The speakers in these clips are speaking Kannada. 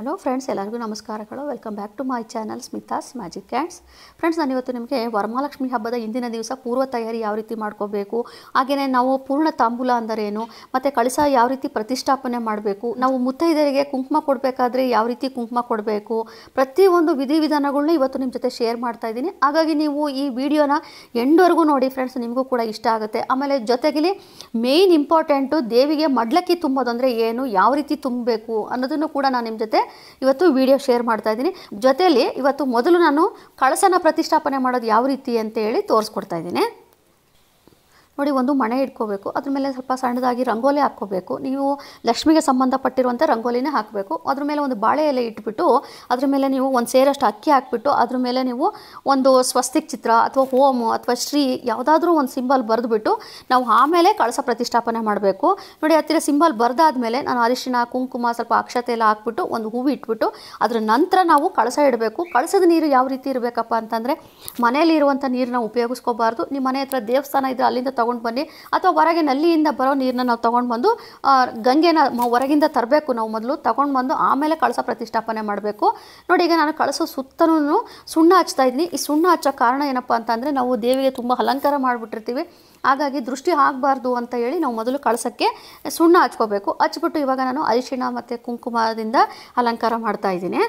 ಹಲೋ ಫ್ರೆಂಡ್ಸ್ ಎಲ್ಲರಿಗೂ ನಮಸ್ಕಾರಗಳು welcome back to my channel Smitha's magic hands friends ನಾನಿವತ್ತು ನಿಮಗೆ ವರಮಹಾಲಕ್ಷ್ಮಿ ಹಬ್ಬದ ಇಂದಿನ ದಿವಸ ಪೂರ್ವ ತಯಾರಿ ಯಾವ ರೀತಿ ಮಾಡ್ಕೋಬೇಕು ಹಾಗೆಯೇ ನಾವು ಪೂರ್ಣ ತಾಂಬೂಲ ಅಂದರೇನು ಮತ್ತು ಕಳಸ ಯಾವ ರೀತಿ ಪ್ರತಿಷ್ಠಾಪನೆ ಮಾಡಬೇಕು ನಾವು ಮುತ್ತೈದರಿಗೆ ಕುಂಕುಮ ಕೊಡಬೇಕಾದ್ರೆ ಯಾವ ರೀತಿ ಕುಂಕುಮ ಕೊಡಬೇಕು ಪ್ರತಿಯೊಂದು ವಿಧಿವಿಧಾನಗಳನ್ನ ಇವತ್ತು ನಿಮ್ಮ ಜೊತೆ ಶೇರ್ ಮಾಡ್ತಾ ಇದ್ದೀನಿ ಹಾಗಾಗಿ ನೀವು ಈ ವಿಡಿಯೋನ ಎಂಡ್ವರೆಗೂ ನೋಡಿ ಫ್ರೆಂಡ್ಸ್ ನಿಮಗೂ ಕೂಡ ಇಷ್ಟ ಆಗುತ್ತೆ ಆಮೇಲೆ ಜೊತೆಗೆ ಮೇಯ್ನ್ ಇಂಪಾರ್ಟೆಂಟು ದೇವಿಗೆ ಮಡ್ಲಕ್ಕಿ ತುಂಬೋದಂದರೆ ಏನು ಯಾವ ರೀತಿ ತುಂಬಬೇಕು ಅನ್ನೋದನ್ನು ಕೂಡ ನಾನು ನಿಮ್ಮ ಜೊತೆ ಇವತ್ತು ವಿಡಿಯೋ ಶೇರ್ ಮಾಡ್ತಾ ಇದ್ದೀನಿ ಜೊತೆಯಲ್ಲಿ ಇವತ್ತು ಮೊದಲು ನಾನು ಕಳಸನ ಪ್ರತಿಷ್ಠಾಪನೆ ಮಾಡೋದು ಯಾವ ರೀತಿ ಅಂತ ಹೇಳಿ ತೋರಿಸ್ಕೊಡ್ತಾ ಇದ್ದೀನಿ ನೋಡಿ ಒಂದು ಮಣೆ ಇಟ್ಕೋಬೇಕು ಅದ್ರ ಮೇಲೆ ಸ್ವಲ್ಪ ಸಣ್ಣದಾಗಿ ರಂಗೋಲಿ ಹಾಕ್ಕೋಬೇಕು ನೀವು ಲಕ್ಷ್ಮಿಗೆ ಸಂಬಂಧಪಟ್ಟಿರುವಂಥ ರಂಗೋಲಿನೇ ಹಾಕಬೇಕು ಅದ್ರ ಮೇಲೆ ಒಂದು ಬಾಳೆ ಎಲೆ ಇಟ್ಬಿಟ್ಟು ಅದ್ರ ಮೇಲೆ ನೀವು ಒಂದು ಸೇರಷ್ಟು ಅಕ್ಕಿ ಹಾಕ್ಬಿಟ್ಟು ಅದ್ರ ಮೇಲೆ ನೀವು ಒಂದು ಸ್ವಸ್ತಿಕ್ ಚಿತ್ರ ಅಥವಾ ಹೋಮು ಅಥವಾ ಶ್ರೀ ಯಾವುದಾದ್ರೂ ಒಂದು ಸಿಂಬಲ್ ಬರೆದ್ಬಿಟ್ಟು ನಾವು ಆಮೇಲೆ ಕಳಸ ಪ್ರತಿಷ್ಠಾಪನೆ ಮಾಡಬೇಕು ನೋಡಿ ಹತ್ತಿರ ಸಿಂಬಲ್ ಬರೆದಾದ್ಮೇಲೆ ನಾನು ಅರಿಶಿಣ ಕುಂಕುಮ ಸ್ವಲ್ಪ ಅಕ್ಷತೆ ಎಲ್ಲ ಹಾಕ್ಬಿಟ್ಟು ಒಂದು ಹೂವು ಇಟ್ಬಿಟ್ಟು ಅದ್ರ ನಂತರ ನಾವು ಕಳಸ ಇಡಬೇಕು ಕಳಸದ ನೀರು ಯಾವ ರೀತಿ ಇರಬೇಕಪ್ಪ ಅಂತಂದರೆ ಮನೆಯಲ್ಲಿ ಇರುವಂಥ ನೀರನ್ನ ಉಪಯೋಗಿಸ್ಕೋಬಾರ್ದು ನಿಮ್ಮ ಮನೆ ಹತ್ರ ದೇವಸ್ಥಾನ ಇದ್ದರೆ ಅಲ್ಲಿಂದ ತೊಗೊಂಡು ಬನ್ನಿ ಅಥವಾ ಹೊರಗೆ ನಲ್ಲಿಯಿಂದ ಬರೋ ನೀರನ್ನ ನಾವು ತೊಗೊಂಡು ಬಂದು ಆ, ಗಂಗೆನ ಮ- ಹೊರಗಿಂದ ತರಬೇಕು ನಾವು ಮೊದಲು ತೊಗೊಂಡು ಬಂದು ಆಮೇಲೆ ಕಳಸ ಪ್ರತಿಷ್ಠಾಪನೆ ಮಾಡಬೇಕು ನೋಡಿ ಈಗ ನಾನು ಕಳಸ ಸುತ್ತಲೂ ಸುಣ್ಣ ಹಚ್ತಾ ಇದ್ದೀನಿ ಈ ಸುಣ್ಣ ಹಚ್ಚೋ ಕಾರಣ ಏನಪ್ಪ ಅಂತಂದರೆ ನಾವು ದೇವಿಗೆ ತುಂಬ ಅಲಂಕಾರ ಮಾಡಿಬಿಟ್ಟಿರ್ತೀವಿ ಹಾಗಾಗಿ ದೃಷ್ಟಿ ಆಗಬಾರ್ದು ಅಂತ ಹೇಳಿ ನಾವು ಮೊದಲು ಕಳಸಕ್ಕೆ ಸುಣ್ಣ ಹಚ್ಕೋಬೇಕು ಹಚ್ಬಿಟ್ಟು ಇವಾಗ ನಾನು ಅರಿಶಿಣ ಮತ್ತು ಕುಂಕುಮದಿಂದ ಅಲಂಕಾರ ಮಾಡ್ತಾ ಇದ್ದೀನಿ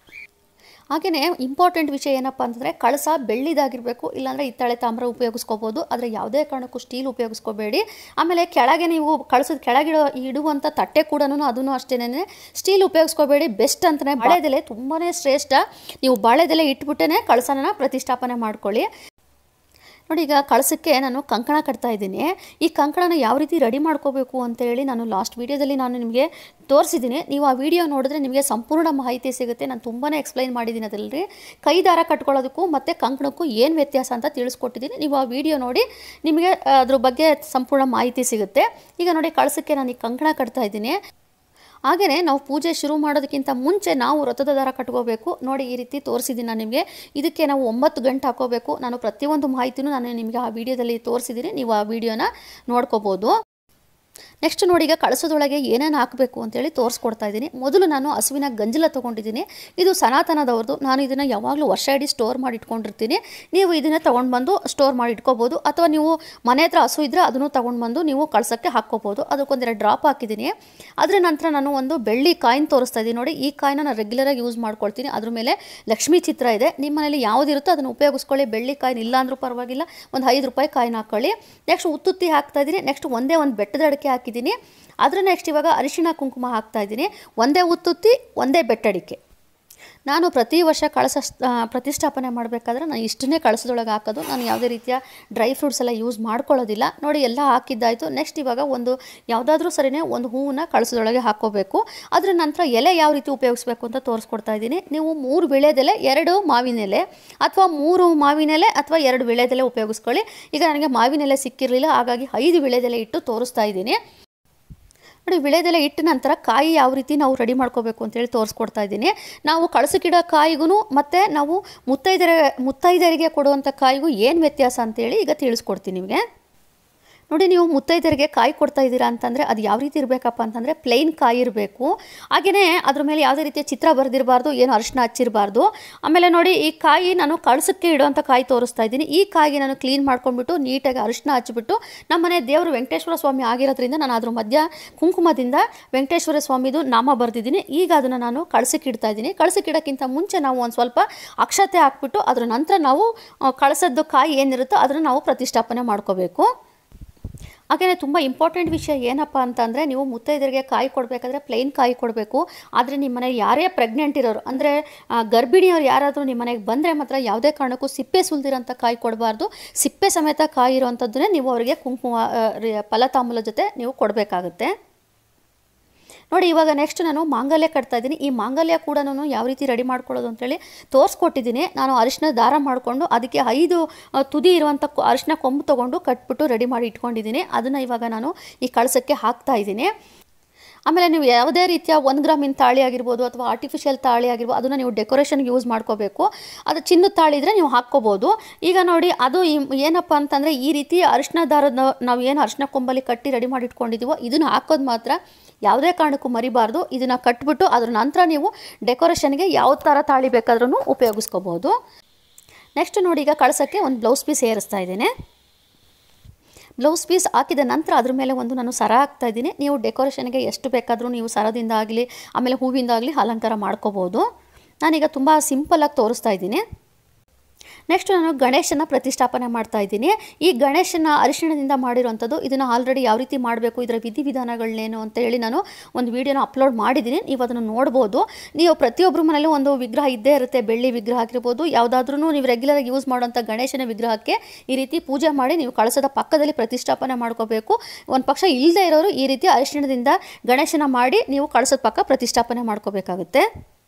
ಹಾಗೆಯೇ ಇಂಪಾರ್ಟೆಂಟ್ ವಿಷಯ ಏನಪ್ಪ ಅಂತಂದರೆ ಕಳಸ ಬೆಳ್ಳಿದಾಗಿರಬೇಕು ಇಲ್ಲಾಂದರೆ ಹಿತ್ತಾಳೆ ತಾಮ್ರ ಉಪಯೋಗಿಸ್ಕೋಬೋದು ಆದರೆ ಯಾವುದೇ ಕಾರಣಕ್ಕೂ ಸ್ಟೀಲ್ ಉಪಯೋಗಿಸ್ಕೋಬೇಡಿ ಆಮೇಲೆ ಕೆಳಗೆ ನೀವು ಕಳಸದ ಕೆಳಗಿಡೋ ಇಡುವಂಥ ತಟ್ಟೆ ಕೂಡ ಅದನ್ನು ಅಷ್ಟೇನೆ ಸ್ಟೀಲ್ ಉಪಯೋಗಿಸ್ಕೋಬೇಡಿ ಬೆಸ್ಟ್ ಅಂತಲೇ ಬಾಳೆದೆಲೆ ತುಂಬಾ ಶ್ರೇಷ್ಠ ನೀವು ಬಾಳೆದೆಲೆ ಇಟ್ಬಿಟ್ಟೇ ಕಳಸನ ಪ್ರತಿಷ್ಠಾಪನೆ ಮಾಡ್ಕೊಳ್ಳಿ ನೋಡಿ ಈಗ ಕಳಸಕ್ಕೆ ನಾನು ಕಂಕಣ ಕಟ್ತಾ ಇದ್ದೀನಿ ಈ ಕಂಕಣನ ಯಾವ ರೀತಿ ರೆಡಿ ಮಾಡ್ಕೋಬೇಕು ಅಂತ ಹೇಳಿ ನಾನು ಲಾಸ್ಟ್ ವೀಡಿಯೋದಲ್ಲಿ ನಾನು ನಿಮಗೆ ತೋರಿಸಿದ್ದೀನಿ ನೀವು ಆ ವಿಡಿಯೋ ನೋಡಿದ್ರೆ ನಿಮಗೆ ಸಂಪೂರ್ಣ ಮಾಹಿತಿ ಸಿಗುತ್ತೆ ನಾನು ತುಂಬಾ ಎಕ್ಸ್ಪ್ಲೈನ್ ಮಾಡಿದ್ದೀನಿ ಅದರಲ್ಲಿ ಕೈ ದಾರ ಕಟ್ಕೊಳ್ಳೋದಕ್ಕೂ ಮತ್ತು ಕಂಕಣಕ್ಕೂ ಏನು ವ್ಯತ್ಯಾಸ ಅಂತ ತಿಳಿಸ್ಕೊಟ್ಟಿದ್ದೀನಿ ನೀವು ಆ ವಿಡಿಯೋ ನೋಡಿ ನಿಮಗೆ ಆ, ಅದ್ರ ಬಗ್ಗೆ ಸಂಪೂರ್ಣ ಮಾಹಿತಿ ಸಿಗುತ್ತೆ ಈಗ ನೋಡಿ ಕಳಸಕ್ಕೆ ನಾನು ಈ ಕಂಕಣ ಕಟ್ತಾ ಇದ್ದೀನಿ ಹಾಗೆಯೇ ನಾವು ಪೂಜೆ ಶುರು ಮಾಡೋದಕ್ಕಿಂತ ಮುಂಚೆ ನಾವು ವ್ರತದ ದಾರ ಕಟ್ಕೋಬೇಕು ನೋಡಿ ಈ ರೀತಿ ತೋರಿಸಿದ್ದೀನಿ ನಾನು ನಿಮಗೆ ಇದಕ್ಕೆ ನಾವು ಒಂಬತ್ತು ಗಂಟೆ ಹಾಕೋಬೇಕು ನಾನು ಪ್ರತಿಯೊಂದು ಮಾಹಿತಿನೂ ನಾನು ನಿಮಗೆ ಆ ವಿಡಿಯೋದಲ್ಲಿ ತೋರಿಸಿದ್ದೀನಿ ನೀವು ಆ ವಿಡಿಯೋನ ನೋಡ್ಕೋಬೋದು ನೆಕ್ಸ್ಟ್ ನೋಡಿ ಈಗ ಕಳಸದೊಳಗೆ ಏನೇನು ಹಾಕಬೇಕು ಅಂತೇಳಿ ತೋರಿಸ್ಕೊಡ್ತಾ ಇದ್ದೀನಿ ಮೊದಲು ನಾನು ಹಸುವಿನ ಗಂಜಲ ತೊಗೊಂಡಿದ್ದೀನಿ ಇದು ಸನಾತನದವ್ರದ್ದು ನಾನು ಇದನ್ನು ಯಾವಾಗಲೂ ವರ್ಷ ಇಡೀ ಸ್ಟೋರ್ ಮಾಡಿ ಇಟ್ಕೊಂಡಿರ್ತೀನಿ ನೀವು ಇದನ್ನೇ ತೊಗೊಂಡು ಬಂದು ಸ್ಟೋರ್ ಮಾಡಿ ಇಟ್ಕೋಬೋದು ಅಥವಾ ನೀವು ಮನೆ ಹತ್ರ ಹಸು ಇದ್ದರೆ ಅದನ್ನು ತೊಗೊಂಡು ಬಂದು ನೀವು ಕಳ್ಸೋಕ್ಕೆ ಹಾಕ್ಕೋಬೋದು ಅದಕ್ಕೊಂದೆರಡು ಡ್ರಾಪ್ ಹಾಕಿದ್ದೀನಿ ಅದರ ನಂತರ ನಾನು ಒಂದು ಬೆಳ್ಳಿ ಕಾಯಿನ್ ತೋರಿಸ್ತಾ ಇದ್ದೀನಿ ನೋಡಿ ಈ ಕಾಯಿನ ನಾನು ರೆಗ್ಯುಲರಾಗಿ ಯೂಸ್ ಮಾಡ್ಕೊಳ್ತೀನಿ ಅದ್ರ ಮೇಲೆ ಲಕ್ಷ್ಮೀ ಚಿತ್ರ ಇದೆ ನಿಮ್ಮ ಮನೇಲಿ ಯಾವುದಿರುತ್ತೋ ಅದನ್ನು ಉಪಯೋಗಿಸ್ಕೊಳ್ಳಿ ಬೆಳ್ಳಿ ಕಾಯಿನ್ ಇಲ್ಲ ಅಂದರೂ ಪರವಾಗಿಲ್ಲ ಒಂದು ಐದು ರೂಪಾಯಿ ಕಾಯಿನ್ ಹಾಕ್ಕೊಳ್ಳಿ ನೆಕ್ಸ್ಟ್ ಉತ್ತುತ್ತಿ ಹಾಕ್ತಾ ಇದ್ದೀನಿ ನೆಕ್ಸ್ಟ್ ಒಂದೇ ಒಂದು ಬೆಟ್ಟದ ಅಡಿಕೆ ಹಾಕಿದ್ದೀನಿ ಅದ್ರ ನೆಕ್ಸ್ಟ್ ಇವಾಗ ಅರಿಶಿಣ ಕುಂಕುಮ ಹಾಕ್ತಾ ಇದ್ದೀನಿ ಒಂದೇ ಉತ್ತುತ್ತಿ ಒಂದೇ ಬೆಟ್ಟಡಿಕೆ ನಾನು ಪ್ರತಿ ವರ್ಷ ಕಳಸ ಆ, ಪ್ರತಿಷ್ಠಾಪನೆ ಮಾಡಬೇಕಾದ್ರೆ ನಾನು ಇಷ್ಟನ್ನೇ ಕಳಸದೊಳಗೆ ಹಾಕೋದು ನಾನು ಯಾವುದೇ ರೀತಿಯ ಡ್ರೈ ಫ್ರೂಟ್ಸ್ ಎಲ್ಲ ಯೂಸ್ ಮಾಡ್ಕೊಳ್ಳೋದಿಲ್ಲ ನೋಡಿ ಎಲ್ಲ ಹಾಕಿದ್ದಾಯಿತು ನೆಕ್ಸ್ಟ್ ಇವಾಗ ಒಂದು ಯಾವುದಾದ್ರೂ ಸರಿನೇ ಒಂದು ಹೂವನ್ನ ಕಳಸದೊಳಗೆ ಹಾಕ್ಕೋಬೇಕು ಅದರ ನಂತರ ಎಲೆ ಯಾವ ರೀತಿ ಉಪಯೋಗಿಸ್ಬೇಕು ಅಂತ ತೋರಿಸ್ಕೊಡ್ತಾ ಇದ್ದೀನಿ ನೀವು ಮೂರು ವಿಳೆದೆಲೆ ಎರಡು ಮಾವಿನ ಎಲೆ ಅಥವಾ ಮೂರು ಮಾವಿನ ಎಲೆ ಅಥವಾ ಎರಡು ವಿಳೆದೆಲೆ ಉಪಯೋಗಿಸ್ಕೊಳ್ಳಿ ಈಗ ನನಗೆ ಮಾವಿನ ಎಲೆ ಸಿಕ್ಕಿರಲಿಲ್ಲ ಹಾಗಾಗಿ ಐದು ವಿಳೆದೆಲೆ ಇಟ್ಟು ತೋರಿಸ್ತಾ ಇದ್ದೀನಿ ನೋಡಿ ವಿಳೆದೆಲೆ ಇಟ್ಟ ನಂತರ ಕಾಯಿ ಯಾವ ರೀತಿ ನಾವು ರೆಡಿ ಮಾಡ್ಕೋಬೇಕು ಅಂತೇಳಿ ತೋರಿಸ್ಕೊಡ್ತಾ ಇದ್ದೀನಿ ನಾವು ಕಳಸಕ್ಕಿಡೋ ಕಾಯಿಗೂ ಮತ್ತು ನಾವು ಮುತ್ತೈದರ ಮುತ್ತೈದರಿಗೆ ಕೊಡುವಂಥ ಕಾಯಿಗೂ ಏನು ವ್ಯತ್ಯಾಸ ಅಂತೇಳಿ ಈಗ ತಿಳಿಸ್ಕೊಡ್ತೀನಿ ನಿಮಗೆ ನೋಡಿ ನೀವು ಮುತ್ತೈದರಿಗೆ ಕಾಯಿ ಕೊಡ್ತಾ ಇದ್ದೀರಾ ಅಂತಂದರೆ ಅದು ಯಾವ ರೀತಿ ಇರಬೇಕಪ್ಪ ಅಂತಂದರೆ ಪ್ಲೈನ್ ಕಾಯಿ ಇರಬೇಕು ಹಾಗೆಯೇ ಅದ್ರ ಮೇಲೆ ಯಾವುದೇ ರೀತಿಯ ಚಿತ್ರ ಬರೆದಿರಬಾರ್ದು ಏನು ಅರಿಶಿನ ಹಚ್ಚಿರಬಾರ್ದು ಆಮೇಲೆ ನೋಡಿ ಈ ಕಾಯಿ ನಾನು ಕಳಸಕ್ಕೆ ಇಡುವಂಥ ಕಾಯಿ ತೋರಿಸ್ತಾ ಇದ್ದೀನಿ ಈ ಕಾಯಿಗೆ ನಾನು ಕ್ಲೀನ್ ಮಾಡ್ಕೊಂಡ್ಬಿಟ್ಟು ನೀಟಾಗಿ ಅರಿಶಿನ ಹಚ್ಬಿಟ್ಟು ನಮ್ಮನೆ ದೇವರು ವೆಂಕಟೇಶ್ವರ ಸ್ವಾಮಿ ಆಗಿರೋದ್ರಿಂದ ನಾನು ಅದ್ರ ಮಧ್ಯ ಕುಂಕುಮದಿಂದ ವೆಂಕಟೇಶ್ವರ ಸ್ವಾಮಿದು ನಾಮ ಬರೆದಿದ್ದೀನಿ ಈಗ ಅದನ್ನು ನಾನು ಕಳಸಕ್ಕೆ ಇಡ್ತಾ ಇದ್ದೀನಿ ಕಳಸಕ್ಕೆ ಇಡೋಕ್ಕಿಂತ ಮುಂಚೆ ನಾವು ಒಂದು ಸ್ವಲ್ಪ ಅಕ್ಷತೆ ಹಾಕ್ಬಿಟ್ಟು ಅದರ ನಂತರ ನಾವು ಆ, ಕಳಸದ್ದು ಕಾಯಿ ಏನಿರುತ್ತೋ ಅದನ್ನು ನಾವು ಪ್ರತಿಷ್ಠಾಪನೆ ಮಾಡ್ಕೋಬೇಕು ಹಾಗೆಯೇ ತುಂಬ ಇಂಪಾರ್ಟೆಂಟ್ ವಿಷಯ ಏನಪ್ಪ ಅಂತಂದರೆ ನೀವು ಮುತ್ತೈದರಿಗೆ ಕಾಯಿ ಕೊಡಬೇಕಾದ್ರೆ ಪ್ಲೈನ್ ಕಾಯಿ ಕೊಡಬೇಕು ಆದರೆ ನಿಮ್ಮ ಮನೆಗೆ ಯಾರೇ ಪ್ರೆಗ್ನೆಂಟ್ ಇರೋರು ಅಂದರೆ ಗರ್ಭಿಣಿಯವ್ರು ಯಾರಾದರೂ ನಿಮ್ಮ ಮನೆಗೆ ಬಂದರೆ ಮಾತ್ರ ಯಾವುದೇ ಕಾರಣಕ್ಕೂ ಸಿಪ್ಪೆ ಸುಲಿದಿರೋಂಥ ಕಾಯಿ ಕೊಡಬಾರ್ದು ಸಿಪ್ಪೆ ಸಮೇತ ಕಾಯಿ ಇರೋವಂಥದ್ದನ್ನೇ ನೀವು ಅವರಿಗೆ ಕುಂಕುಮ ಆ, ರಿ- ಫಲತಾಂಬೂಲ ಜೊತೆ ನೀವು ಕೊಡಬೇಕಾಗುತ್ತೆ ನೋಡಿ ಇವಾಗ ನೆಕ್ಸ್ಟ್ ನಾನು ಮಾಂಗಲ್ಯ ಕಟ್ತಾ ಇದ್ದೀನಿ ಈ ಮಾಂಗಲ್ಯ ಕೂಡ ನಾನು ಯಾವ ರೀತಿ ರೆಡಿ ಮಾಡ್ಕೊಳ್ಳೋದು ಅಂತೇಳಿ ತೋರಿಸ್ಕೊಟ್ಟಿದ್ದೀನಿ ನಾನು ಅರಿಶಿನ ದಾರ ಮಾಡಿಕೊಂಡು ಅದಕ್ಕೆ ಐದು ಆ, ತುದಿ ಇರುವಂಥ ಕೊ- ಅರಿಶಿನ ಕೊಂಬು ತೊಗೊಂಡು ಕಟ್ಬಿಟ್ಟು ರೆಡಿ ಮಾಡಿ ಇಟ್ಕೊಂಡಿದ್ದೀನಿ ಅದನ್ನು ಇವಾಗ ನಾನು ಈ ಕಳಸಕ್ಕೆ ಹಾಕ್ತಾ ಇದ್ದೀನಿ ಆಮೇಲೆ ನೀವು ಯಾವುದೇ ರೀತಿಯ ಒಂದು ಗ್ರಾಮಿನ ತಾಳಿ ಆಗಿರ್ಬೋದು ಅಥವಾ ಆರ್ಟಿಫಿಷಿಯಲ್ ತಾಳಿ ಆಗಿರ್ಬೋದು ಅದನ್ನು ನೀವು ಡೆಕೋರೇಷನ್ಗೆ ಯೂಸ್ ಮಾಡ್ಕೋಬೇಕು ಅದು ಚಿನ್ನದ ತಾಳಿ ಇದ್ದರೆ ನೀವು ಹಾಕ್ಕೋಬೋದು ಈಗ ನೋಡಿ ಅದು ಈ- ಏನಪ್ಪ ಅಂತಂದರೆ ಈ ರೀತಿ ಅರಿಶಿನ ದಾರದ ನಾವು ಏನು ಅರಿಶಿನ ಕೊಂಬಲ್ಲಿ ಕಟ್ಟಿ ರೆಡಿ ಮಾಡಿ ಇಟ್ಕೊಂಡಿದ್ದೀವೋ ಇದನ್ನು ಹಾಕೋದು ಮಾತ್ರ ಯಾವುದೇ ಕಾರಣಕ್ಕೂ ಮರಿಬಾರ್ದು ಇದನ್ನು ಕಟ್ಬಿಟ್ಟು ಅದ್ರ ನಂತರ ನೀವು ಡೆಕೋರೇಷನ್ಗೆ ಯಾವ ಥರ ತಾಳಿ ಬೇಕಾದ್ರೂ ಉಪಯೋಗಿಸ್ಕೋಬೋದು ನೆಕ್ಸ್ಟ್ ನೋಡಿ ಈಗ ಕಳಸಕ್ಕೆ ಒಂದು ಬ್ಲೌಸ್ ಪೀಸ್ ಏರಿಸ್ತಾ ಇದ್ದೇನೆ ಬ್ಲೌಸ್ ಪೀಸ್ ಹಾಕಿದ ನಂತರ ಅದ್ರ ಮೇಲೆ ಒಂದು ನಾನು ಸರ ಹಾಕ್ತಾ ಇದ್ದೀನಿ ನೀವು ಡೆಕೋರೇಷನ್ಗೆ ಎಷ್ಟು ಬೇಕಾದರೂ ನೀವು ಸರದಿಂದ ಆಗಲಿ ಆಮೇಲೆ ಹೂವಿಂದ ಆಗಲಿ ಅಲಂಕಾರ ಮಾಡ್ಕೋಬೋದು ನಾನೀಗ ತುಂಬ ಸಿಂಪಲಾಗಿ ತೋರಿಸ್ತಾ ಇದ್ದೀನಿ ನೆಕ್ಸ್ಟ್ ನಾನು ಗಣೇಶನ ಪ್ರತಿಷ್ಠಾಪನೆ ಮಾಡ್ತಾ ಇದ್ದೀನಿ ಈ ಗಣೇಶನ ಅರಿಶಿಣದಿಂದ ಮಾಡಿರೋವಂಥದ್ದು ಇದನ್ನು ಆಲ್ರೆಡಿ ಯಾವ ರೀತಿ ಮಾಡಬೇಕು ಇದರ ವಿಧಿವಿಧಾನಗಳನ್ನೇನು ಅಂತ ಹೇಳಿ ನಾನು ಒಂದು ವೀಡಿಯೋನ ಅಪ್ಲೋಡ್ ಮಾಡಿದ್ದೀನಿ ನೀವು ಅದನ್ನು ನೋಡ್ಬೋದು ನೀವು ಪ್ರತಿಯೊಬ್ಬರ ಮನೇಲೂ ಒಂದು ವಿಗ್ರಹ ಇದ್ದೇ ಇರುತ್ತೆ ಬೆಳ್ಳಿ ವಿಗ್ರಹ ಆಗಿರ್ಬೋದು ಯಾವುದಾದ್ರೂ ನೀವು ರೆಗ್ಯುಲರಾಗಿ ಯೂಸ್ ಮಾಡುವಂಥ ಗಣೇಶನ ವಿಗ್ರಹಕ್ಕೆ ಈ ರೀತಿ ಪೂಜೆ ಮಾಡಿ ನೀವು ಕಳಸದ ಪಕ್ಕದಲ್ಲಿ ಪ್ರತಿಷ್ಠಾಪನೆ ಮಾಡ್ಕೋಬೇಕು ಒಂದು ಪಕ್ಷ ಇಲ್ಲದೆ ಇರೋರು ಈ ರೀತಿ ಅರಿಶಿಣದಿಂದ ಗಣೇಶನ ಮಾಡಿ ನೀವು ಕಳಸದ ಪಕ್ಕ ಪ್ರತಿಷ್ಠಾಪನೆ ಮಾಡ್ಕೋಬೇಕಾಗುತ್ತೆ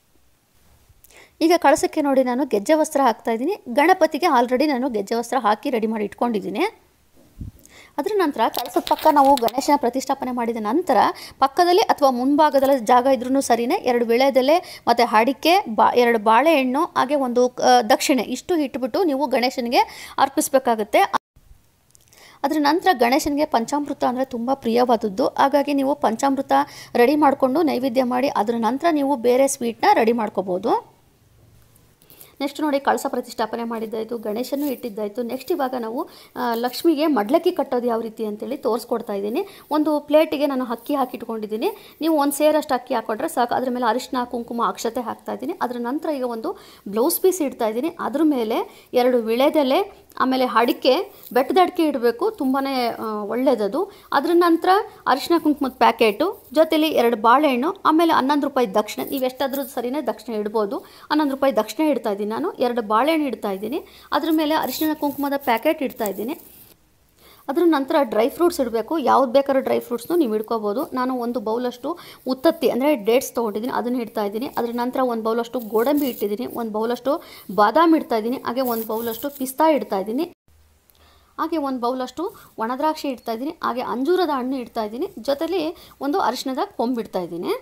ಈಗ ಕಳಸಕ್ಕೆ ನೋಡಿ ನಾನು ಗೆಜ್ಜೆ ವಸ್ತ್ರ ಹಾಕ್ತಾ ಇದ್ದೀನಿ ಗಣಪತಿಗೆ ಆಲ್ರೆಡಿ ನಾನು ಗೆಜ್ಜೆ ವಸ್ತ್ರ ಹಾಕಿ ರೆಡಿ ಮಾಡಿ ಇಟ್ಕೊಂಡಿದ್ದೀನಿ ಅದರ ನಂತರ ಕಳಸದ ಪಕ್ಕ ನಾವು ಗಣೇಶನ ಪ್ರತಿಷ್ಠಾಪನೆ ಮಾಡಿದ ನಂತರ ಪಕ್ಕದಲ್ಲಿ ಅಥವಾ ಮುಂಭಾಗದಲ್ಲಿ ಜಾಗ ಇದ್ರೂ ಸರಿನೇ ಎರಡು ವಿಳೆದೆಲೆ ಮತ್ತು ಅಡಿಕೆ ಬಾ ಎರಡು ಬಾಳೆಹಣ್ಣು ಹಾಗೆ ಒಂದು ಆ, ದಕ್ಷಿಣೆ ಇಷ್ಟು ಇಟ್ಬಿಟ್ಟು ನೀವು ಗಣೇಶನಿಗೆ ಅರ್ಪಿಸಬೇಕಾಗುತ್ತೆ ಅದರ ನಂತರ ಗಣೇಶನಿಗೆ ಪಂಚಾಮೃತ ಅಂದರೆ ತುಂಬ ಪ್ರಿಯವಾದದ್ದು ಹಾಗಾಗಿ ನೀವು ಪಂಚಾಮೃತ ರೆಡಿ ಮಾಡಿಕೊಂಡು ನೈವೇದ್ಯ ಮಾಡಿ ಅದರ ನಂತರ ನೀವು ಬೇರೆ ಸ್ವೀಟ್ನ ರೆಡಿ ಮಾಡ್ಕೋಬೋದು ನೆಕ್ಸ್ಟ್ ನೋಡಿ ಕಳಸ ಪ್ರತಿಷ್ಠಾಪನೆ ಮಾಡಿದ್ದಾಯಿತು ಗಣೇಶನೂ ಇಟ್ಟಿದ್ದಾಯಿತು ನೆಕ್ಸ್ಟ್ ಇವಾಗ ನಾವು ಆ, ಲಕ್ಷ್ಮಿಗೆ ಮಡ್ಲಕ್ಕಿ ಕಟ್ಟೋದು ಯಾವ ರೀತಿ ಅಂತೇಳಿ ತೋರಿಸ್ಕೊಡ್ತಾ ಇದ್ದೀನಿ ಒಂದು ಪ್ಲೇಟಿಗೆ ನಾನು ಅಕ್ಕಿ ಹಾಕಿಟ್ಕೊಂಡಿದ್ದೀನಿ ನೀವು ಒಂದು ಸೇರಷ್ಟು ಅಕ್ಕಿ ಹಾಕೊಂಡ್ರೆ ಸಾಕು ಅದ್ರ ಮೇಲೆ ಅರಿಶಿನ ಕುಂಕುಮ ಅಕ್ಷತೆ ಹಾಕ್ತಾ ಇದ್ದೀನಿ ಅದರ ನಂತರ ಈಗ ಒಂದು ಬ್ಲೌಸ್ ಪೀಸ್ ಇಡ್ತಾ ಇದ್ದೀನಿ ಅದ್ರ ಮೇಲೆ ಎರಡು ವಿಳೆದೆಲೆ ಆಮೇಲೆ ಅಡಿಕೆ ಬೆಟ್ಟದ ಅಡಿಕೆ ಇಡಬೇಕು ತುಂಬಾ ಒಳ್ಳೆಯದದು ಅದ್ರ ನಂತರ ಅರಿಶಿನ ಕುಂಕುಮದ ಪ್ಯಾಕೆಟು ಜೊತೆಲಿ ಎರಡು ಬಾಳೆಹಣ್ಣು ಆಮೇಲೆ ಹನ್ನೊಂದು ರೂಪಾಯಿ ದಕ್ಷಿಣೆ ನೀವು ಎಷ್ಟಾದರೂ ಸರಿನೇ ದಕ್ಷಿಣೆ ಇಡ್ಬೋದು ಹನ್ನೊಂದು ರೂಪಾಯಿ ದಕ್ಷಿಣೆ ಇಡ್ತಾ ಇದ್ದೀನಿ ನಾನು ಎರಡು ಬಾಳೆಹಣ್ಣು ಇಡ್ತಾ ಇದ್ದೀನಿ ಅದ್ರ ಮೇಲೆ ಅರಿಶಿನ ಕುಂಕುಮದ ಪ್ಯಾಕೆಟ್ ಇಡ್ತಾ ಇದ್ದೀನಿ ಅದ್ರ ನಂತರ ಡ್ರೈ ಫ್ರೂಟ್ಸ್ ಇಡಬೇಕು ಯಾವ್ದು ಬೇಕಾದ್ರೂ ಡ್ರೈ ಫ್ರೂಟ್ಸ್ನು ನೀವು ಇಡ್ಕೋಬೋದು ನಾನು ಒಂದು ಬೌಲಷ್ಟು ಉತ್ತತ್ತಿ ಅಂದರೆ ಡೇಟ್ಸ್ ತೊಗೊಂಡಿದ್ದೀನಿ ಅದನ್ನು ಇಡ್ತಾ ಇದ್ದೀನಿ ಅದ್ರ ನಂತರ ಒಂದು ಬೌಲಷ್ಟು ಗೋಡಂಬಿ ಇಟ್ಟಿದ್ದೀನಿ ಒಂದು ಬೌಲಷ್ಟು ಬಾದಾಮ್ ಇಡ್ತಾ ಇದ್ದೀನಿ ಹಾಗೆ ಒಂದು ಬೌಲಷ್ಟು ಪಿಸ್ತಾ ಇಡ್ತಾ ಇದ್ದೀನಿ ಹಾಗೆ ಒಂದು ಬೌಲಷ್ಟು ಒಣದ್ರಾಕ್ಷಿ ಇಡ್ತಾ ಇದ್ದೀನಿ ಹಾಗೆ ಅಂಜೂರದ ಹಣ್ಣು ಇಡ್ತಾ ಇದ್ದೀನಿ ಜೊತೆಲಿ ಒಂದು ಅರಿಶಿಣದ ಕೊಂಬಿಡ್ತಾ ಇದ್ದೀನಿ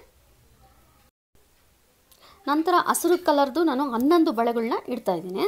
ನಂತರ ಹಸಿರು ಕಲರ್ದು ನಾನು ಹನ್ನೊಂದು ಬಳೆಗಳನ್ನ ಇಡ್ತಾ ಇದ್ದೀನಿ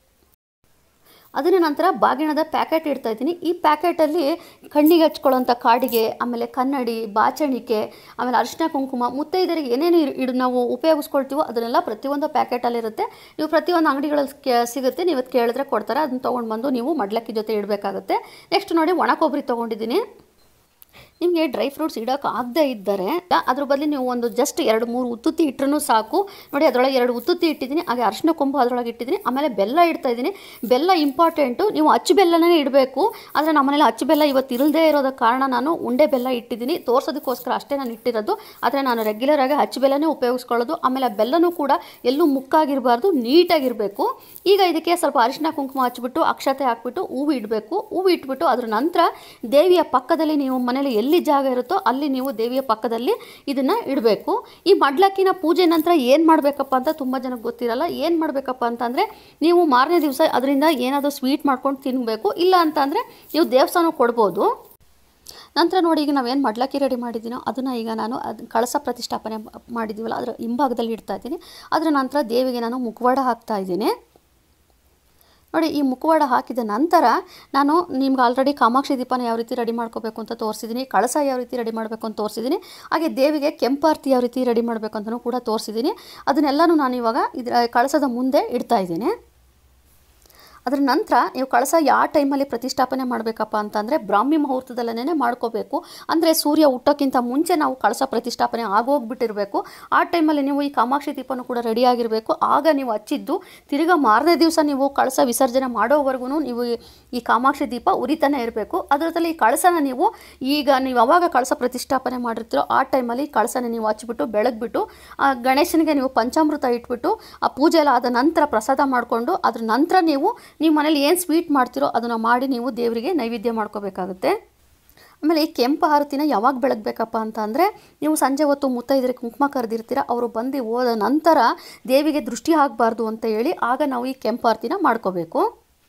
ಅದರ ನಂತರ ಬಾಗಿಣದ ಪ್ಯಾಕೆಟ್ ಇಡ್ತಾ ಇದ್ದೀನಿ ಈ ಪ್ಯಾಕೆಟಲ್ಲಿ ಕಣ್ಣಿಗೆ ಹಚ್ಕೊಳ್ಳೋಂಥ ಕಾಡಿಗೆ ಆಮೇಲೆ ಕನ್ನಡಿ ಬಾಚಣಿಕೆ ಆಮೇಲೆ ಅರಿಶಿನ ಕುಂಕುಮ ಮುತ್ತೈದರಿಗೆ ಏನೇನು ಇರ್- ಇಡ್ ನಾವು ಉಪಯೋಗಿಸ್ಕೊಳ್ತೀವೋ ಅದನ್ನೆಲ್ಲ ಪ್ರತಿಯೊಂದು ಪ್ಯಾಕೆಟಲ್ಲಿರುತ್ತೆ ನೀವು ಪ್ರತಿಯೊಂದು ಅಂಗಡಿಗಳಲ್ಲಿ ಕೆ- ಸಿಗುತ್ತೆ ನೀವು ಅದು ಕೇಳಿದ್ರೆ ಕೊಡ್ತಾರೆ ಅದನ್ನ ತೊಗೊಂಡು ಬಂದು ನೀವು ಮಡ್ಲಕ್ಕಿ ಜೊತೆ ಇಡಬೇಕಾಗುತ್ತೆ ನೆಕ್ಸ್ಟ್ ನೋಡಿ ಒಣ ಕೊಬ್ಬರಿ ತೊಗೊಂಡಿದ್ದೀನಿ ನಿಮಗೆ ಡ್ರೈ ಫ್ರೂಟ್ಸ್ ಇಡೋಕೆ ಆಗದೇ ಇದ್ದರೆ ಅದ್ರ ಬದಲು ನೀವು ಒಂದು ಜಸ್ಟ್ ಎರಡು ಮೂರು ಉತ್ತುತ್ತಿ ಇಟ್ಟರೂ ಸಾಕು ನೋಡಿ ಅದರೊಳಗೆ ಎರಡು ಉತ್ತುತ್ತಿ ಇಟ್ಟಿದ್ದೀನಿ ಹಾಗೆ ಅರಿಶಿನ ಕೊಂಬು ಅದರೊಳಗೆ ಇಟ್ಟಿದ್ದೀನಿ ಆಮೇಲೆ ಬೆಲ್ಲ ಇಡ್ತಾ ಇದ್ದೀನಿ ಬೆಲ್ಲ ಇಂಪಾರ್ಟೆಂಟು ನೀವು ಅಚ್ಚು ಬೆಲ್ಲನೇ ಇಡಬೇಕು ಆದರೆ ನಮ್ಮನೇಲಿ ಅಚ್ಚು ಬೆಲ್ಲ ಇವತ್ತು ಇಲ್ಲದೇ ಇರೋದಕ್ಕೆ ಕಾರಣ ನಾನು ಉಂಡೆ ಬೆಲ್ಲ ಇಟ್ಟಿದ್ದೀನಿ ತೋರ್ಸೋದಕ್ಕೋಸ್ಕರ ಅಷ್ಟೇ ನಾನು ಇಟ್ಟಿರೋದು ಆದರೆ ನಾನು ರೆಗ್ಯುಲರಾಗಿ ಅಚ್ಚು ಬೆಲ್ಲನೇ ಉಪಯೋಗಿಸ್ಕೊಳ್ಳೋದು ಆಮೇಲೆ ಆ ಬೆಲ್ಲನೂ ಕೂಡ ಎಲ್ಲೂ ಮುಕ್ಕಾಗಿರಬಾರ್ದು ನೀಟಾಗಿರಬೇಕು ಈಗ ಇದಕ್ಕೆ ಸ್ವಲ್ಪ ಅರಿಶಿನ ಕುಂಕುಮ ಹಚ್ಬಿಟ್ಟು ಅಕ್ಷತೆ ಹಾಕ್ಬಿಟ್ಟು ಹೂವು ಇಡಬೇಕು ಹೂವು ಇಟ್ಬಿಟ್ಟು ಅದ್ರ ನಂತರ ದೇವಿಯ ಪಕ್ಕದಲ್ಲಿ ನೀವು ಮನೇಲಿ ಎಲ್ಲಿ ಜಾಗ ಇರುತ್ತೋ ಅಲ್ಲಿ ನೀವು ದೇವಿಯ ಪಕ್ಕದಲ್ಲಿ ಇದನ್ನು ಇಡಬೇಕು ಈ ಮಡ್ಲಕ್ಕಿನ ಪೂಜೆ ನಂತರ ಏನು ಮಾಡಬೇಕಪ್ಪ ಅಂತ ತುಂಬ ಜನಕ್ಕೆ ಗೊತ್ತಿರಲ್ಲ ಏನು ಮಾಡಬೇಕಪ್ಪ ಅಂತಂದರೆ ನೀವು ಮಾರನೇ ದಿವಸ ಅದರಿಂದ ಏನಾದರೂ ಸ್ವೀಟ್ ಮಾಡ್ಕೊಂಡು ತಿನ್ನಬೇಕು ಇಲ್ಲ ಅಂತಂದರೆ ನೀವು ದೇವಸ್ಥಾನ ಕೊಡ್ಬೋದು ನಂತರ ನೋಡಿ ಈಗ ನಾವೇನು ಮಡ್ಲಕ್ಕಿ ರೆಡಿ ಮಾಡಿದ್ದೀನೋ ಅದನ್ನು ಈಗ ನಾನು ಅದು ಕಳಸ ಪ್ರತಿಷ್ಠಾಪನೆ ಮಾಡಿದ್ದೀವಲ್ಲ ಅದರ ಹಿಂಭಾಗದಲ್ಲಿ ಇಡ್ತಾ ಇದ್ದೀನಿ ಅದರ ನಂತರ ದೇವಿಗೆ ನಾನು ಮುಖವಾಡ ಹಾಕ್ತಾ ಇದ್ದೀನಿ ನೋಡಿ ಈ ಮುಖವಾಡ ಹಾಕಿದ ನಂತರ ನಾನು ನಿಮ್ಗೆ ಆಲ್ರೆಡಿ ಕಾಮಾಕ್ಷಿ ದೀಪನ ಯಾವ ರೀತಿ ರೆಡಿ ಮಾಡ್ಕೋಬೇಕು ಅಂತ ತೋರಿಸಿದ್ದೀನಿ ಕಳಸ ಯಾವ ರೀತಿ ರೆಡಿ ಮಾಡಬೇಕು ಅಂತ ತೋರಿಸಿದ್ದೀನಿ ಹಾಗೆ ದೇವಿಗೆ ಕೆಂಪಾರ್ತಿ ಯಾವ ರೀತಿ ರೆಡಿ ಮಾಡಬೇಕು ಅಂತಲೂ ಕೂಡ ತೋರಿಸಿದ್ದೀನಿ ಅದನ್ನೆಲ್ಲನೂ ನಾನು ಇವಾಗ ಇದರ ಕಳಸದ ಮುಂದೆ ಇಡ್ತಾ ಇದ್ದೀನಿ ಅದರ ನಂತರ ನೀವು ಕಳಸ ಯಾವ ಟೈಮಲ್ಲಿ ಪ್ರತಿಷ್ಠಾಪನೆ ಮಾಡಬೇಕಪ್ಪ ಅಂತಂದರೆ ಬ್ರಾಹ್ಮಿ ಮುಹೂರ್ತದಲ್ಲೇ ಮಾಡ್ಕೋಬೇಕು ಅಂದರೆ ಸೂರ್ಯ ಹುಟ್ಟೋಕ್ಕಿಂತ ಮುಂಚೆ ನಾವು ಕಳಸ ಪ್ರತಿಷ್ಠಾಪನೆ ಆಗೋಗ್ಬಿಟ್ಟಿರಬೇಕು ಆ ಟೈಮಲ್ಲಿ ನೀವು ಈ ಕಾಮಾಕ್ಷಿ ದೀಪನೂ ಕೂಡ ರೆಡಿಯಾಗಿರಬೇಕು ಆಗ ನೀವು ಹಚ್ಚಿದ್ದು ತಿರ್ಗಾ ಮಾರನೇ ದಿವಸ ನೀವು ಕಳಸ ವಿಸರ್ಜನೆ ಮಾಡೋವರೆಗೂ ನೀವು ಈ- ಈ ಕಾಮಾಕ್ಷಿ ದೀಪ ಉರಿತಾನೆ ಇರಬೇಕು ಅದರಲ್ಲಿ ಈ ಕಳಸನ ನೀವು ಈಗ ನೀವು ಯಾವಾಗ ಕಳಸ ಪ್ರತಿಷ್ಠಾಪನೆ ಮಾಡಿರ್ತೀರೋ ಆ ಟೈಮಲ್ಲಿ ಕಳಸನ ನೀವು ಹಚ್ಬಿಟ್ಟು ಬೆಳಗ್ಬಿಟ್ಟು ಆ ಗಣೇಶನಿಗೆ ನೀವು ಪಂಚಾಮೃತ ಇಟ್ಬಿಟ್ಟು ಆ ಪೂಜೆ ಎಲ್ಲ ಆದ ನಂತರ ಪ್ರಸಾದ ಮಾಡಿಕೊಂಡು ಅದ್ರ ನಂತರ ನೀವು ನೀವು ಮನೇಲಿ ಏನು ಸ್ವೀಟ್ ಮಾಡ್ತೀರೋ ಅದನ್ನು ಮಾಡಿ ನೀವು ದೇವರಿಗೆ ನೈವೇದ್ಯ ಮಾಡ್ಕೋಬೇಕಾಗುತ್ತೆ ಆಮೇಲೆ ಈ ಕೆಂಪು ಆರತಿನ ಯಾವಾಗ ಬೆಳಗ್ಬೇಕಪ್ಪ ಅಂತ ಅಂದರೆ ನೀವು ಸಂಜೆ ಹೊತ್ತು ಮುತ್ತೈದರಿಗೆ ಕುಂಕುಮ ಕರೆದಿರ್ತೀರ ಅವರು ಬಂದು ಹೋದ ನಂತರ ದೇವಿಗೆ ದೃಷ್ಟಿ ಆಗಬಾರ್ದು ಅಂತ ಹೇಳಿ ಆಗ ನಾವು ಈ ಕೆಂಪು ಆರತಿನ ಮಾಡ್ಕೋಬೇಕು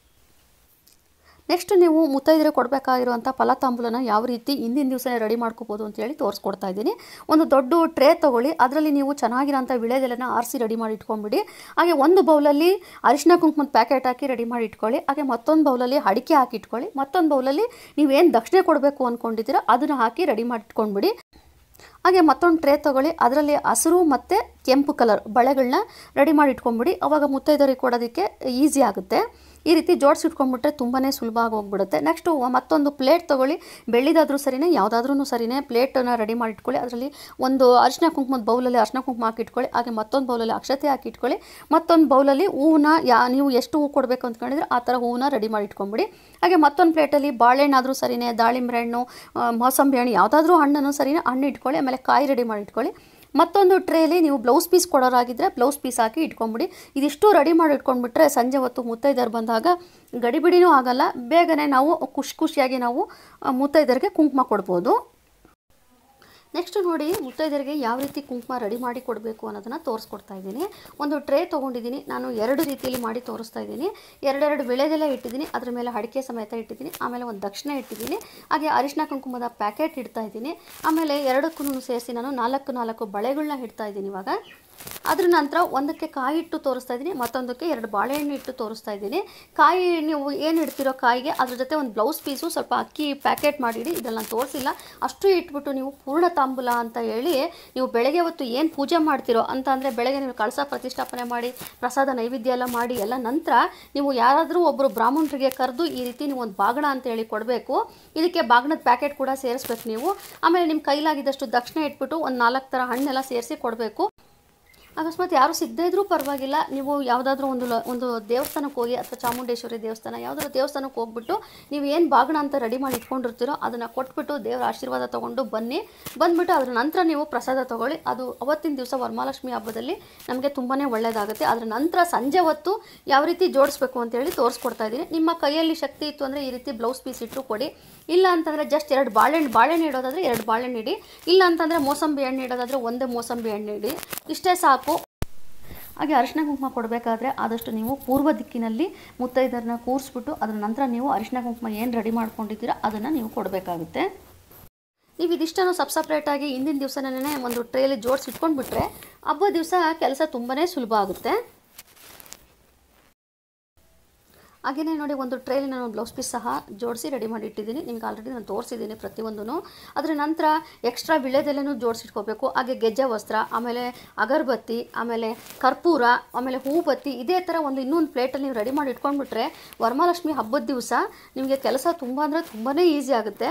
ನೆಕ್ಸ್ಟ್ ನೀವು ಮುತ್ತೈದರೆ ಕೊಡಬೇಕಾಗಿರುವಂಥ ಫಲತಾಂಬೂಲನ ಯಾವ ರೀತಿ ಹಿಂದಿನ ದಿವಸನೇ ರೆಡಿ ಮಾಡ್ಕೋಬೋದು ಅಂತೇಳಿ ತೋರಿಸ್ಕೊಡ್ತಾ ಇದ್ದೀನಿ ಒಂದು ದೊಡ್ಡ ಟ್ರೇ ತೊಗೊಳ್ಳಿ ಅದರಲ್ಲಿ ನೀವು ಚೆನ್ನಾಗಿರೋಂಥ ವಿಳೆದೆಲೆನ ಆರಿಸಿ ರೆಡಿ ಮಾಡಿ ಇಟ್ಕೊಂಡ್ಬಿಡಿ ಹಾಗೆ ಒಂದು ಬೌಲಲ್ಲಿ ಅರಿಶಿನ ಕುಂಕುಮದ ಪ್ಯಾಕೆಟ್ ಹಾಕಿ ರೆಡಿ ಮಾಡಿ ಇಟ್ಕೊಳ್ಳಿ ಹಾಗೆ ಮತ್ತೊಂದು ಬೌಲಲ್ಲಿ ಅಡಿಕೆ ಹಾಕಿ ಇಟ್ಕೊಳ್ಳಿ ಮತ್ತೊಂದು ಬೌಲಲ್ಲಿ ನೀವೇನು ದಕ್ಷಿಣೆ ಕೊಡಬೇಕು ಅಂದ್ಕೊಂಡಿದ್ದೀರೋ ಅದನ್ನು ಹಾಕಿ ರೆಡಿ ಮಾಡಿ ಇಟ್ಕೊಂಡ್ಬಿಡಿ ಹಾಗೆ ಮತ್ತೊಂದು ಟ್ರೇ ತೊಗೊಳ್ಳಿ ಅದರಲ್ಲಿ ಹಸಿರು ಮತ್ತು ಕೆಂಪು ಕಲರ್ ಬಳೆಗಳನ್ನ ರೆಡಿ ಮಾಡಿ ಇಟ್ಕೊಂಬಿಡಿ ಅವಾಗ ಮುತ್ತೈದರಿಗೆ ಕೊಡೋದಕ್ಕೆ ಈಸಿ ಆಗುತ್ತೆ ಈ ರೀತಿ ಜೋಡಿಸಿ ಇಟ್ಕೊಂಡ್ಬಿಟ್ರೆ ತುಂಬಾ ಸುಲಭ ಆಗಿ ಹೋಗ್ಬಿಡುತ್ತೆ ನೆಕ್ಸ್ಟು ಮತ್ತೊಂದು ಪ್ಲೇಟ್ ತೊಗೊಳ್ಳಿ ಬೆಳ್ಳಿದಾದ್ರೂ ಸರಿನೇ ಯಾವುದಾದ್ರೂ ಸರಿನೇ ಪ್ಲೇಟನ್ನು ರೆಡಿ ಮಾಡಿ ಇಟ್ಕೊಳ್ಳಿ ಅದರಲ್ಲಿ ಒಂದು ಅರಿಶಿನ ಕುಂಕುಮದ ಬೌಲಲ್ಲಿ ಅರಿಶಿನ ಕುಂಕುಮ ಹಾಕಿ ಇಟ್ಕೊಳ್ಳಿ ಹಾಗೆ ಮತ್ತೊಂದು ಬೌಲಲ್ಲಿ ಅಕ್ಷತೆ ಹಾಕಿ ಇಟ್ಕೊಳ್ಳಿ ಮತ್ತೊಂದು ಬೌಲಲ್ಲಿ ಹೂವನ್ನ ಯಾ ನೀವು ಎಷ್ಟು ಹೂ ಕೊಡಬೇಕು ಅಂದ್ಕೊಂಡಿದ್ರೆ ಆ ಥರ ಹೂವನ್ನ ರೆಡಿ ಮಾಡಿ ಇಟ್ಕೊಂಬಿಡಿ ಹಾಗೆ ಮತ್ತೊಂದು ಪ್ಲೇಟಲ್ಲಿ ಬಾಳೆಹಣ್ಣಾದರೂ ಸರಿನೇ ದಾಳಿಂಬೆ ಹಣ್ಣು ಆ, ಮೋಸಂಬಿ ಹಣ್ಣು ಯಾವುದಾದ್ರೂ ಹಣ್ಣನ್ನು ಸರಿನೇ ಹಣ್ಣು ಇಟ್ಕೊಳ್ಳಿ ಆಮೇಲೆ ಕಾಯಿ ರೆಡಿ ಮಾಡಿ ಇಟ್ಕೊಳ್ಳಿ ಮತ್ತೊಂದು ಟ್ರೇಲಿ ನೀವು ಬ್ಲೌಸ್ ಪೀಸ್ ಕೊಡೋರಾಗಿದ್ದರೆ ಬ್ಲೌಸ್ ಪೀಸ್ ಹಾಕಿ ಇಟ್ಕೊಂಬಿಡಿ ಇದಿಷ್ಟು ರೆಡಿ ಮಾಡಿ ಇಟ್ಕೊಂಡ್ಬಿಟ್ರೆ ಸಂಜೆ ಹೊತ್ತು ಮುತ್ತೈದರು ಬಂದಾಗ ಗಡಿಬಿಡಿನೂ ಆಗಲ್ಲ ಬೇಗನೆ ನಾವು ಖುಷಿ ಖುಷಿಯಾಗಿ ನಾವು ಆ, ಮುತ್ತೈದರಿಗೆ ಕುಂಕುಮ ಕೊಡ್ಬೋದು ನೆಕ್ಸ್ಟ್ ನೋಡಿ ಮುತ್ತೈದರಿಗೆ ಯಾವ ರೀತಿ ಕುಂಕುಮ ರೆಡಿ ಮಾಡಿ ಕೊಡಬೇಕು ಅನ್ನೋದನ್ನು ತೋರಿಸ್ಕೊಡ್ತಾ ಇದ್ದೀನಿ ಒಂದು ಟ್ರೇ ತೊಗೊಂಡಿದ್ದೀನಿ ನಾನು ಎರಡು ರೀತಿಯಲ್ಲಿ ಮಾಡಿ ತೋರಿಸ್ತಾ ಇದ್ದೀನಿ ಎರಡೆರಡು ವಿಳೆದೆಲೆ ಇಟ್ಟಿದ್ದೀನಿ ಅದ್ರ ಮೇಲೆ ಅಡಿಕೆ ಸಮೇತ ಇಟ್ಟಿದ್ದೀನಿ ಆಮೇಲೆ ಒಂದು ದಕ್ಷಿಣ ಇಟ್ಟಿದ್ದೀನಿ ಹಾಗೆ ಅರಿಶಿನ ಕುಂಕುಮದ ಪ್ಯಾಕೆಟ್ ಇಡ್ತಾ ಇದ್ದೀನಿ ಆಮೇಲೆ ಎರಡಕ್ಕೂ ಸೇರಿಸಿ ನಾನು ನಾಲ್ಕು ನಾಲ್ಕು ಬಳೆಗಳನ್ನ ಇಡ್ತಾ ಇದ್ದೀನಿ ಇವಾಗ ಅದ್ರ ನಂತರ ಒಂದಕ್ಕೆ ಕಾಯಿ ಇಟ್ಟು ತೋರಿಸ್ತಾ ಇದ್ದೀನಿ ಮತ್ತೊಂದಕ್ಕೆ ಎರಡು ಬಾಳೆಹಣ್ಣು ಇಟ್ಟು ತೋರಿಸ್ತಾ ಇದ್ದೀನಿ ಕಾಯಿ ನೀವು ಏನು ಇಡ್ತಿರೋ ಕಾಯಿಗೆ ಅದ್ರ ಜೊತೆ ಒಂದು ಬ್ಲೌಸ್ ಪೀಸು ಸ್ವಲ್ಪ ಅಕ್ಕಿ ಪ್ಯಾಕೆಟ್ ಮಾಡಿಡಿ ಇದೆಲ್ಲ ನಾನು ತೋರಿಸಿಲ್ಲ ಅಷ್ಟು ಇಟ್ಬಿಟ್ಟು ನೀವು ಪೂರ್ಣ ತಾಂಬೂಲ ಅಂತ ಹೇಳಿ ನೀವು ಬೆಳಗ್ಗೆ ಹೊತ್ತು ಏನು ಪೂಜೆ ಮಾಡ್ತಿರೋ ಅಂತ ಅಂದರೆ ಬೆಳಗ್ಗೆ ನೀವು ಕಳಸ ಪ್ರತಿಷ್ಠಾಪನೆ ಮಾಡಿ ಪ್ರಸಾದ ನೈವೇದ್ಯ ಎಲ್ಲ ಮಾಡಿ ಎಲ್ಲ ನಂತರ ನೀವು ಯಾರಾದರೂ ಒಬ್ಬರು ಬ್ರಾಹ್ಮಣರಿಗೆ ಕರೆದು ಈ ರೀತಿ ನೀವು ಒಂದು ಬಾಗಣ ಅಂತ ಹೇಳಿ ಕೊಡಬೇಕು ಇದಕ್ಕೆ ಬಾಗಣದ ಪ್ಯಾಕೆಟ್ ಕೂಡ ಸೇರಿಸ್ಬೇಕು ನೀವು ಆಮೇಲೆ ನಿಮ್ಮ ಕೈಲಾಗಿದ್ದಷ್ಟು ದಕ್ಷಿಣ ಇಟ್ಬಿಟ್ಟು ಒಂದು ನಾಲ್ಕು ಥರ ಹಣ್ಣೆಲ್ಲ ಸೇರಿಸಿ ಕೊಡಬೇಕು ಅಕಸ್ಮಾತ್ ಯಾರು ಸಿಗದೇ ಇದ್ರೂ ಪರವಾಗಿಲ್ಲ ನೀವು ಯಾವುದಾದ್ರೂ ಒಂದು ಲ- ಒಂದು ದೇವಸ್ಥಾನಕ್ಕೆ ಹೋಗಿ ಅಥವಾ ಚಾಮುಂಡೇಶ್ವರಿ ದೇವಸ್ಥಾನ ಯಾವುದಾದ್ರು ದೇವಸ್ಥಾನಕ್ಕೆ ಹೋಗ್ಬಿಟ್ಟು ನೀವು ಏನು ಬಾಗಣ ಅಂತ ರೆಡಿ ಮಾಡಿ ಇಟ್ಕೊಂಡಿರ್ತೀರೋ ಅದನ್ನು ಕೊಟ್ಬಿಟ್ಟು ದೇವರ ಆಶೀರ್ವಾದ ತೊಗೊಂಡು ಬನ್ನಿ ಬಂದ್ಬಿಟ್ಟು ಅದ್ರ ನಂತರ ನೀವು ಪ್ರಸಾದ ತೊಗೊಳ್ಳಿ ಅದು ಅವತ್ತಿನ ದಿವಸ ವರಮಹಾಲಕ್ಷ್ಮಿ ಹಬ್ಬದಲ್ಲಿ ನಮಗೆ ತುಂಬಾ ಒಳ್ಳೆಯದಾಗುತ್ತೆ ಅದ್ರ ನಂತರ ಸಂಜೆ ಹೊತ್ತು ಯಾವ ರೀತಿ ಜೋಡಿಸ್ಬೇಕು ಅಂತೇಳಿ ತೋರಿಸ್ಕೊಡ್ತಾ ಇದ್ದೀನಿ ನಿಮ್ಮ ಕೈಯಲ್ಲಿ ಶಕ್ತಿ ಇತ್ತು ಅಂದರೆ ಈ ರೀತಿ ಬ್ಲೌಸ್ ಪೀಸ್ ಇಟ್ಟು ಕೊಡಿ ಇಲ್ಲ ಅಂತಂದರೆ ಜಸ್ಟ್ ಎರಡು ಬಾಳೆಹಣ್ಣು ಬಾಳೆಹಣ್ಣು ಇಡೋದಾದರೆ ಎರಡು ಬಾಳೆಹಣ್ಣು ಇಡಿ ಇಲ್ಲ ಅಂತಂದರೆ ಮೋಸಂಬಿ ಹಣ್ಣು ಇಡೋದಾದರೆ ಒಂದೇ ಮೋಸಂಬಿ ಹಣ್ಣು ಇಡಿ ಇಷ್ಟೇ ಸಾಕು ಹಾಗೆ ಅರಿಶಿನ ಕುಂಕುಮ ಕೊಡಬೇಕಾದ್ರೆ ಆದಷ್ಟು ನೀವು ಪೂರ್ವ ದಿಕ್ಕಿನಲ್ಲಿ ಮುತ್ತೈದರನ್ನ ಕೂರಿಸ್ಬಿಟ್ಟು ಅದರ ನಂತರ ನೀವು ಅರಿಶಿನ ಕುಂಕುಮ ಏನು ರೆಡಿ ಮಾಡ್ಕೊಂಡಿದ್ದೀರಾ ಅದನ್ನು ನೀವು ಕೊಡಬೇಕಾಗುತ್ತೆ ನೀವು ಇದಿಷ್ಟನ್ನು ಸಬ್ ಸಪ್ರೇಟಾಗಿ ಹಿಂದಿನ ದಿವಸನೇ ಒಂದು ಟ್ರೇಲಿ ಜೋಡಿಸಿ ಇಟ್ಕೊಂಡ್ಬಿಟ್ರೆ ಹಬ್ಬ ದಿವಸ ಕೆಲಸ ತುಂಬಾ ಸುಲಭ ಆಗುತ್ತೆ ಹಾಗೆಯೇ ನೋಡಿ ಒಂದು ಟ್ರೇಲಿ ನಾನು ಬ್ಲೌಸ್ ಪೀಸ್ ಸಹ ಜೋಡಿಸಿ ರೆಡಿ ಮಾಡಿ ಇಟ್ಟಿದ್ದೀನಿ ನಿಮ್ಗೆ ಆಲ್ರೆಡಿ ನಾನು ತೋರಿಸಿದ್ದೀನಿ ಪ್ರತಿಯೊಂದೂ ಅದರ ನಂತರ ಎಕ್ಸ್ಟ್ರಾ ವಿಳೆದೆಲೆನೂ ಜೋಡಿಸಿಟ್ಕೋಬೇಕು ಹಾಗೆ ಗೆಜ್ಜೆ ವಸ್ತ್ರ ಆಮೇಲೆ ಅಗರಬತ್ತಿ ಆಮೇಲೆ ಕರ್ಪೂರ ಆಮೇಲೆ ಹೂಬತ್ತಿ ಇದೇ ಥರ ಒಂದು ಇನ್ನೊಂದು ಪ್ಲೇಟಲ್ಲಿ ನೀವು ರೆಡಿ ಮಾಡಿ ಇಟ್ಕೊಂಡ್ಬಿಟ್ರೆ ವರಮಹಾಲಕ್ಷ್ಮಿ ಹಬ್ಬದ ದಿವಸ ನಿಮಗೆ ಕೆಲಸ ತುಂಬ ಅಂದರೆ ತುಂಬಾ ಈಸಿ ಆಗುತ್ತೆ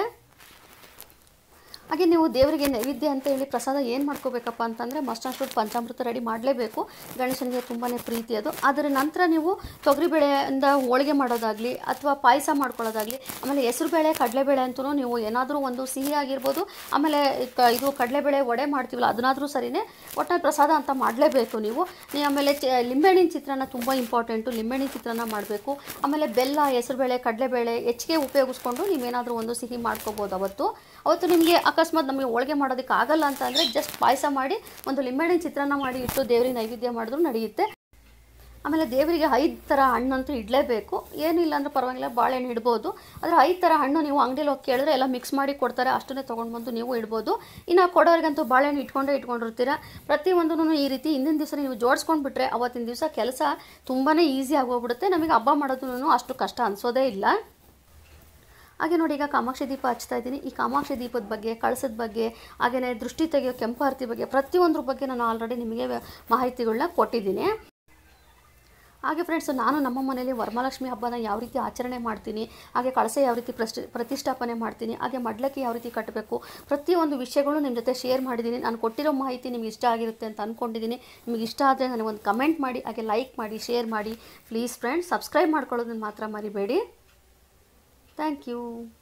ಹಾಗೆ ನೀವು ದೇವರಿಗೆ ನೈವೇದ್ಯ ಅಂತ ಹೇಳಿ ಪ್ರಸಾದ ಏನು ಮಾಡ್ಕೋಬೇಕಪ್ಪ ಅಂತಂದರೆ ಮಸ್ಟ್ ಅಂಡ್ ಶುಡ್ ಪಂಚಾಮೃತ ರೆಡಿ ಮಾಡಲೇಬೇಕು ಗಣೇಶನಿಗೆ ತುಂಬಾ ಪ್ರೀತಿ ಅದು ಅದರ ನಂತರ ನೀವು ತೊಗರಿಬೇಳೆಯಿಂದ ಹೋಳಿಗೆ ಮಾಡೋದಾಗಲಿ ಅಥವಾ ಪಾಯಸ ಮಾಡ್ಕೊಳ್ಳೋದಾಗಲಿ ಆಮೇಲೆ ಹೆಸರುಬೇಳೆ ಕಡಲೆಬೇಳೆ ಅಂತೂ ನೀವು ಏನಾದರೂ ಒಂದು ಸಿಹಿ ಆಗಿರ್ಬೋದು ಆಮೇಲೆ ಕ ಇದು ಕಡಲೆಬೇಳೆ ವಡೆ ಮಾಡ್ತೀವಲ್ಲ ಅದನ್ನಾದರೂ ಸರಿನೇ ಒಟ್ನಲ್ಲಿ ಪ್ರಸಾದ ಅಂತ ಮಾಡಲೇಬೇಕು ನೀವು ನೀವು ಆಮೇಲೆ ಚ ಲಿಂಬೆಹಣ್ಣಿನ ಚಿತ್ರಾನ್ನ ತುಂಬ ಇಂಪಾರ್ಟೆಂಟು ಲಿಂಬೆಹಣ್ಣಿನ ಚಿತ್ರಾನ್ನ ಮಾಡಬೇಕು ಆಮೇಲೆ ಬೆಲ್ಲ ಹೆಸರುಬೇಳೆ ಕಡಲೆಬೇಳೆ ಹೆಚ್ಚಿಗೆ ಉಪಯೋಗಿಸ್ಕೊಂಡು ನೀವೇನಾದರೂ ಒಂದು ಸಿಹಿ ಮಾಡ್ಕೋಬೋದು ಅವತ್ತು ಅವತ್ತು ನಿಮಗೆ ಅಕಸ್ಮಾತ್ ನಮಗೆ ಹೋಳಿಗೆ ಮಾಡೋದಕ್ಕೆ ಆಗಲ್ಲ ಅಂತ ಅಂದರೆ ಜಸ್ಟ್ ಪಾಯಸ ಮಾಡಿ ಒಂದು ಲಿಂಬೆಹಣ್ಣಿನ ಚಿತ್ರಾನ್ನ ಮಾಡಿ ಇಟ್ಟು ದೇವರಿಗೆ ನೈವೇದ್ಯ ಮಾಡಿದ್ರು ನಡೆಯುತ್ತೆ ಆಮೇಲೆ ದೇವರಿಗೆ ಐದು ಥರ ಹಣ್ಣಂತೂ ಇಡಲೇಬೇಕು ಏನಿಲ್ಲ ಅಂದ್ರೆ ಪರವಾಗಿಲ್ಲ ಬಾಳೆಹಣ್ಣು ಇಡ್ಬೋದು ಆದರೆ ಐದು ಥರ ಹಣ್ಣು ನೀವು ಅಂಗಡಿಯಲ್ಲಿ ಹೋಗಿ ಕೇಳಿದ್ರೆ ಎಲ್ಲ ಮಿಕ್ಸ್ ಮಾಡಿ ಕೊಡ್ತಾರೆ ಅಷ್ಟನ್ನೇ ತೊಗೊಂಡು ಬಂದು ನೀವು ಇಡ್ಬೋದು ಇನ್ನು ಕೊಡೋರಿಗಂತೂ ಬಾಳೆಹಣ್ಣು ಇಟ್ಕೊಂಡೇ ಇಟ್ಕೊಂಡಿರ್ತೀರ ಪ್ರತಿಯೊಂದೂ ಈ ರೀತಿ ಹಿಂದಿನ ದಿವಸ ನೀವು ಜೋಡಿಸ್ಕೊಂಡು ಬಿಟ್ರೆ ಅವತ್ತಿನ ದಿವಸ ಕೆಲಸ ತುಂಬಾ ಈಸಿ ಆಗೋಗ್ಬಿಡುತ್ತೆ ನಮಗೆ ಹಬ್ಬ ಮಾಡೋದು ಅಷ್ಟು ಕಷ್ಟ ಅನಿಸೋದೇ ಇಲ್ಲ ಹಾಗೆ ನೋಡಿ ಈಗ ಕಾಮಾಕ್ಷಿ ದೀಪ ಹಚ್ತಾ ಇದ್ದೀನಿ ಈ ಕಾಮಾಕ್ಷಿ ದೀಪದ ಬಗ್ಗೆ ಕಳಸದ ಬಗ್ಗೆ ಹಾಗೆಯೇ ದೃಷ್ಟಿ ತೆಗೆಯೋ ಕೆಂಪು ಆರತಿ ಬಗ್ಗೆ ಪ್ರತಿಯೊಂದ್ರ ಬಗ್ಗೆ ನಾನು ಆಲ್ರೆಡಿ ನಿಮಗೆ ಮಾಹಿತಿಗಳನ್ನ ಕೊಟ್ಟಿದ್ದೀನಿ ಹಾಗೆ ಫ್ರೆಂಡ್ಸ್ ನಾನು ನಮ್ಮ ಮನೇಲಿ ವರಮಹಾಲಕ್ಷ್ಮಿ ಹಬ್ಬನ ಯಾವ ರೀತಿ ಆಚರಣೆ ಮಾಡ್ತೀನಿ ಹಾಗೆ ಕಳಸ ಯಾವ ರೀತಿ ಪ್ರಶ್ಟಿ ಪ್ರತಿಷ್ಠಾಪನೆ ಮಾಡ್ತೀನಿ ಹಾಗೆ ಮಡ್ಲಕ್ಕೆ ಯಾವ ರೀತಿ ಕಟ್ಟಬೇಕು ಪ್ರತಿಯೊಂದು ವಿಷಯಗಳು ನಿಮ್ಮ ಜೊತೆ ಶೇರ್ ಮಾಡಿದ್ದೀನಿ ನಾನು ಕೊಟ್ಟಿರೋ ಮಾಹಿತಿ ನಿಮ್ಗೆ ಇಷ್ಟ ಆಗಿರುತ್ತೆ ಅಂತ ಅಂದ್ಕೊಂಡಿದ್ದೀನಿ ನಿಮಗೆ ಇಷ್ಟ ಆದರೆ ನನಗೆ ಒಂದು ಕಮೆಂಟ್ ಮಾಡಿ ಹಾಗೆ ಲೈಕ್ ಮಾಡಿ ಶೇರ್ ಮಾಡಿ ಪ್ಲೀಸ್ ಫ್ರೆಂಡ್ಸ್ ಸಬ್ಸ್ಕ್ರೈಬ್ ಮಾಡ್ಕೊಳ್ಳೋದನ್ನ ಮಾತ್ರ ಮರಿಬೇಡಿ ಥ್ಯಾಂಕ್ ಯು